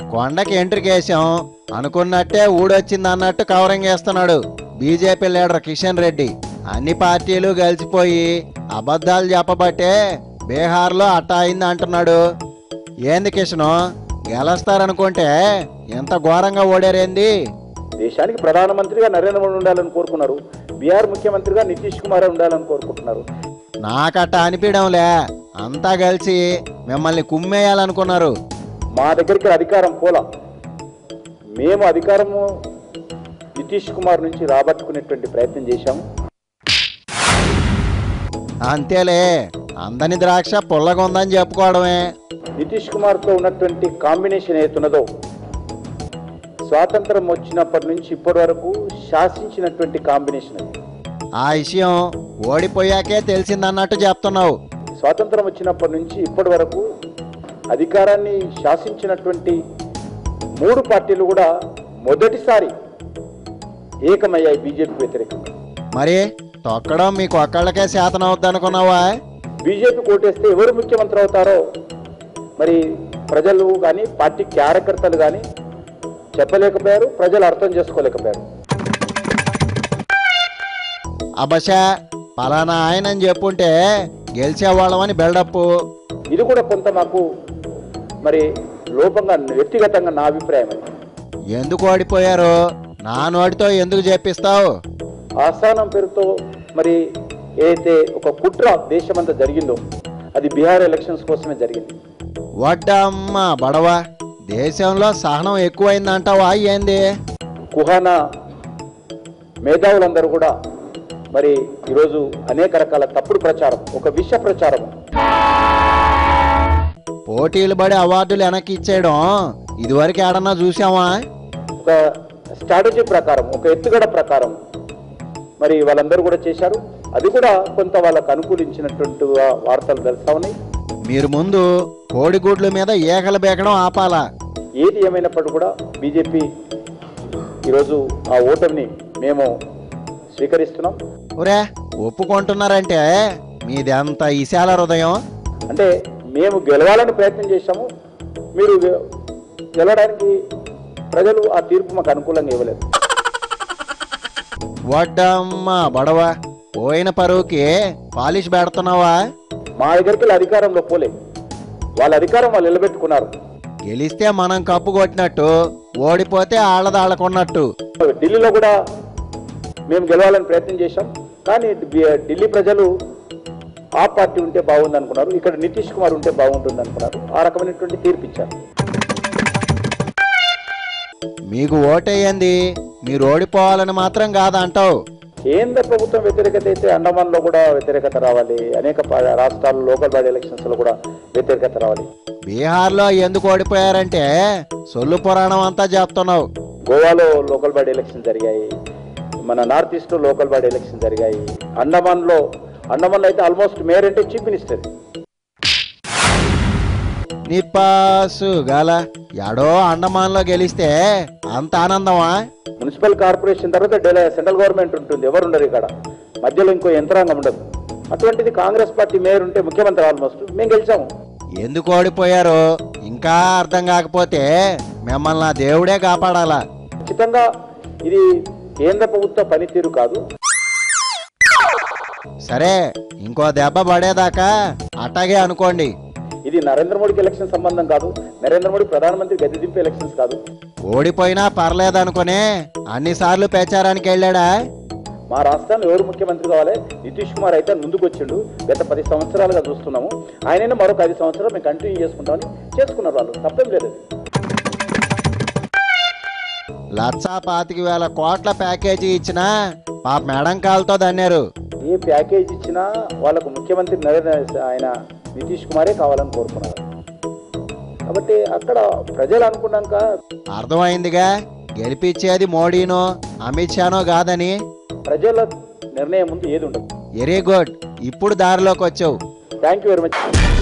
కొండకి ఎంట్రికేసాం అనుకున్నట్టే ఊడొచ్చింది అన్నట్టు కవరింగ్ వేస్తున్నాడు బీజేపీ లీడర్ కిషన్ రెడ్డి అన్ని పార్టీలు కలిసిపోయి అబద్ధాలు చెప్పబట్టే బీహార్లో అట్టా అయింది అంటున్నాడు ఏంది కిషను గెలుస్తారనుకుంటే ఎంత ఘోరంగా ఓడారేంది దేశానికి ప్రధానమంత్రిగా నరేంద్ర మోడీ ఉండాలని కోరుకున్నారు బీహార్ ముఖ్యమంత్రిగా నితీష్ కుమార్ ఉండాలని కోరుకుంటున్నారు నాకట్ట అనిపించడంలే అంతా కలిసి మిమ్మల్ని కుమ్మేయాలనుకున్నారు మా దగ్గరికి అధికారం పోలా మేము అధికారము నితీష్ కుమార్ నుంచి రాబట్టుకునేటువంటి ప్రయత్నం చేశాము అంతేలే అందని ద్రాక్ష పుల్లగా ఉందని చెప్పుకోవడమే నితీష్ కుమార్తో ఉన్నటువంటి కాంబినేషన్ ఏతున్నదో స్వాతంత్రం వచ్చినప్పటి నుంచి ఇప్పటి వరకు శాసించినటువంటి కాంబినేషన్ అది ఆ విషయం ఓడిపోయాకే తెలిసిందన్నట్టు చెప్తున్నావు స్వాతంత్రం వచ్చినప్పటి నుంచి ఇప్పటి వరకు అధికారాన్ని శాసించినటువంటి మూడు పార్టీలు కూడా మొదటిసారి ఏకమయ్యాయి బీజేపీ వ్యతిరేకంగా మరి తొక్కడం మీకు ఒక్కళ్ళకే శాతం అవుద్దనుకున్నావా బీజేపీ కోటేస్తే ఎవరు ముఖ్యమంత్రి అవుతారో మరి ప్రజలు కానీ పార్టీ కార్యకర్తలు కానీ చెప్పలేకపోయారు ప్రజలు అర్థం చేసుకోలేకపోయారు అబషా పలానా ఆయనని చెప్పుంటే గెలిచేవాళ్ళమని బిల్డప్ ఇది కూడా కొంత మాకు మరి లోపంగా వ్యక్తిగతంగా నా అభిప్రాయం అది ఎందుకు ఓడిపోయారు నా నోటితో ఎందుకు చెప్పిస్తావు ఆస్థానం పేరుతో మరి ఏదైతే ఒక కుట్ర దేశమంతా జరిగిందో అది బీహార్ ఎలక్షన్స్ కోసమే జరిగింది వడ్డమ్మ బడవ దేశంలో సహనం ఎక్కువైందంటావా ఏంది కుహానా మేధావులందరూ కూడా మరి ఈరోజు అనేక రకాల తప్పుడు ప్రచారం ఒక విష ప్రచారం పోటీలు పడి అవార్డులు వెనక్కి ఇచ్చేయడం ఇదివరకు ఏడన్నా చూసావా ఒక స్ట్రాటజీ ప్రకారం ఒక ఎత్తుగడ ప్రకారం మరి వాళ్ళందరూ కూడా చేశారు అది కూడా కొంత వాళ్ళకు అనుకూలించినటువంటి వా- వార్తలు తెలుస్తా ఉన్నాయి మీరు ముందు కోడిగుడ్ల మీద ఏకలు బేకడం ఆపాలా ఏది ఏమైనప్పటికీ కూడా బీజేపీ ఈరోజు ఆ ఓటమిని మేము స్వీకరిస్తున్నాం ఒరే ఒప్పుకుంటున్నారంటే మీది అంత ఇశాల హృదయం అంటే మేము గెలవాలని ప్రయత్నం చేశాము మీరు గె- గెలవడానికి ప్రజలు ఆ తీర్పు మాకు అనుకూలంగా ఇవ్వలేదు వడ్డమ్మ బడవ పోయిన పరువుకి పాలిష్ పెడుతున్నావా మా దగ్గరికి వెళ్ళి అధికారంలో పోలే వాళ్ళ అధికారం వాళ్ళు నిలబెట్టుకున్నారు గెలిస్తే మనం కప్పు కొట్టినట్టు ఓడిపోతే ఆళ్ళదాళ్ళకున్నట్టు ఢిల్లీలో కూడా మేము గెలవాలని ప్రయత్నం చేశాం కానీ ఢి- ఢిల్లీ ప్రజలు ఆ పార్టీ ఉంటే బాగుంది అనుకున్నారు ఇక్కడ నితీష్ కుమార్ ఉంటే బాగుంటుంది అనుకున్నారు ఆ రకమైనటువంటి తీర్పు ఇచ్చారు మీకు ఓటేయంది మీరు ఓడిపోవాలని మాత్రం కాదంటావు కేంద్ర ప్రభుత్వం వ్యతిరేకత అయితే అండమాన్లో కూడా వ్యతిరేకత రావాలి అనేక పా- రాష్ట్రాల్లో లోకల్ బాడీ ఎలక్షన్స్లో కూడా వ్యతిరేకత రావాలి బీహార్లో ఎందుకు ఓడిపోయారంటే సొల్లు పురాణం అంతా చెప్తున్నావు గోవాలో లోకల్ బాడీ ఎలక్షన్ జరిగాయి మన నార్త్ ఈస్ట్లో లోకల్ బాడీ ఎలక్షన్ జరిగాయి అండమాన్లో అండమాన్లో అయితే ఆల్మోస్ట్ మేయర్ అంటే చీఫ్ మినిస్టర్ నిప్పాసు గాల ఎడో అండమాన్లో గెలిస్తే అంత ఆనందమా మున్సిపల్ కార్పొరేషన్ తర్వాత ఢిల్లీ సెంట్రల్ గవర్నమెంట్ ఉంటుంది ఎవరు ఉండరు ఇక్కడ మధ్యలో ఇంకో యంత్రాంగం ఉండదు అటువంటిది కాంగ్రెస్ పార్టీ మేయర్ ఉంటే ముఖ్యమంత్రి ఆల్మోస్ట్ మేము గెలిచాము ఎందుకు ఓడిపోయారో ఇంకా అర్థం కాకపోతే మిమ్మల్ని ఆ దేవుడే కాపాడాలా ఖచ్చితంగా ఇది కేంద్ర ప్రభుత్వ పనితీరు కాదు సరే ఇంకో దెబ్బ పడేదాకా అట్టాగే అనుకోండి ఇది నరేంద్ర మోడీకి ఎలక్షన్ సంబంధం కాదు నరేంద్ర మోడీ ప్రధానమంత్రి గద్దె దింపే ఎలక్షన్స్ కాదు ఓడిపోయినా పర్లేదనుకునే అన్నిసార్లు ప్రచారానికి వెళ్ళాడా మా రాష్ట్రాన్ని ఎవరు ముఖ్యమంత్రి కావాలి నితీష్ కుమార్ అయితే ముందుకు వచ్చిండు గత పది సంవత్సరాలుగా చూస్తున్నాము ఆయననే మరొక ఐదు సంవత్సరాలు మేము కంటిన్యూ చేసుకుంటామని చేసుకున్నారు వాళ్ళు తప్పేం లేదు అది. లక్షా పాతిక వేల కోట్ల ప్యాకేజీ ఇచ్చినా పాప మేడం కాలుతో దన్నారు ఏ ప్యాకేజ్ ఇచ్చినా వాళ్ళకు ముఖ్యమంత్రి నరేంద్ర ఆయన నితీష్ కుమారే కావాలని కోరుకున్నారు కాబట్టి అక్కడ ప్రజలు అనుకున్నాక అర్థమైందిగా గెలిపించేది మోడీనో అమిత్ షానో కాదని ప్రజల నిర్ణయం ముందు ఏది ఉండదు వెరీ గుడ్ ఇప్పుడు దారిలోకి వచ్చావు థ్యాంక్ యూ వెరీ మచ్